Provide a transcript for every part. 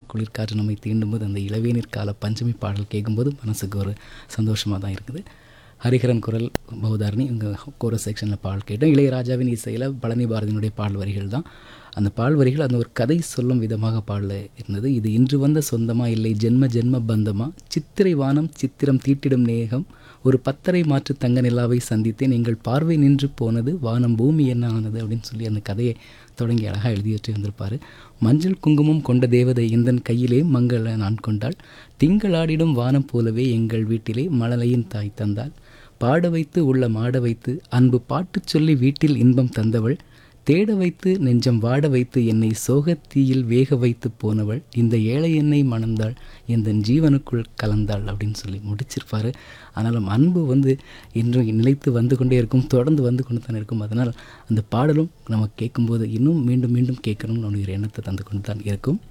குளிர்காற்று நம்மை தீண்டும்போது அந்த இளவேநீர் கால பஞ்சமி பாடல் கேட்கும்போது மனசுக்கு ஒரு சந்தோஷமாக தான் இருக்குது ஹரிஹரன் குரல் பௌதாரணி இவங்க கோரஸ் செக்ஷனில் பாடல் கேட்டோம் இளையராஜாவின் இசையில் பழனி பாரதியினுடைய பாடல் வரிகள் தான் அந்த பாடல் வரிகள் அந்த ஒரு கதை சொல்லும் விதமாக பாடல இருந்தது இது இன்று வந்த சொந்தமா இல்லை ஜென்ம ஜென்ம பந்தமா சித்திரை வானம் சித்திரம் தீட்டிடும் நேகம் ஒரு பத்தரை மாற்று தங்க நிலாவை சந்தித்தேன் எங்கள் பார்வை நின்று போனது வானம் பூமி என்ன ஆனது அப்படின்னு சொல்லி அந்த கதையை தொடங்கி அழகாக எழுதி வச்சு வந்திருப்பார் மஞ்சள் குங்குமம் கொண்ட தேவதை இந்தன் கையிலே மங்கள நான் கொண்டாள் திங்களாடிடும் வானம் போலவே எங்கள் வீட்டிலே மழலையின் தாய் தந்தாள் பாட வைத்து உள்ள மாட வைத்து அன்பு பாட்டுச் சொல்லி வீட்டில் இன்பம் தந்தவள் தேட வைத்து நெஞ்சம் வாட வைத்து என்னை சோகத்தீயில் வேக வைத்து போனவள் இந்த ஏழை என்னை மணந்தாள் எந்த ஜீவனுக்குள் கலந்தாள் அப்படின்னு சொல்லி முடிச்சிருப்பாரு ஆனாலும் அன்பு வந்து இன்றும் நிலைத்து வந்து கொண்டே இருக்கும் தொடர்ந்து வந்து கொண்டு தான் இருக்கும் அதனால் அந்த பாடலும் நம்ம கேட்கும்போது இன்னும் மீண்டும் மீண்டும் கேட்கணும்னு அப்படிங்கிற எண்ணத்தை தந்து கொண்டு தான் இருக்கும்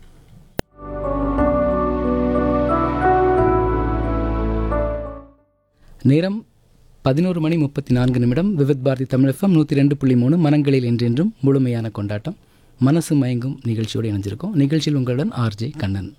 நேரம் பதினோரு மணி முப்பத்தி நான்கு நிமிடம் விவித் பாரதி தமிழகம் நூற்றி ரெண்டு புள்ளி மூணு மனங்களில் என்றென்றும் முழுமையான கொண்டாட்டம் மனசு மயங்கும் நிகழ்ச்சியோடு இணைஞ்சிருக்கோம் நிகழ்ச்சியில் உங்களுடன் ஆர்ஜே கண்ணன்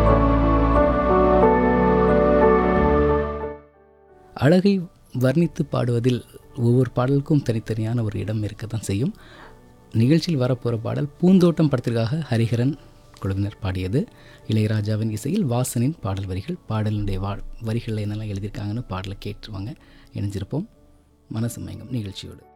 அழகை வர்ணித்து பாடுவதில் ஒவ்வொரு பாடலுக்கும் தனித்தனியான ஒரு இடம் இருக்க தான் செய்யும் நிகழ்ச்சியில் வரப்போகிற பாடல் பூந்தோட்டம் படத்திற்காக ஹரிஹரன் குழுவினர் பாடியது இளையராஜாவின் இசையில் வாசனின் பாடல் வரிகள் பாடலினுடைய வா வரிகளில் என்னெல்லாம் எழுதியிருக்காங்கன்னு பாடலை கேட்டுருவாங்க இணைஞ்சிருப்போம் மனசு மயங்கும் நிகழ்ச்சியோடு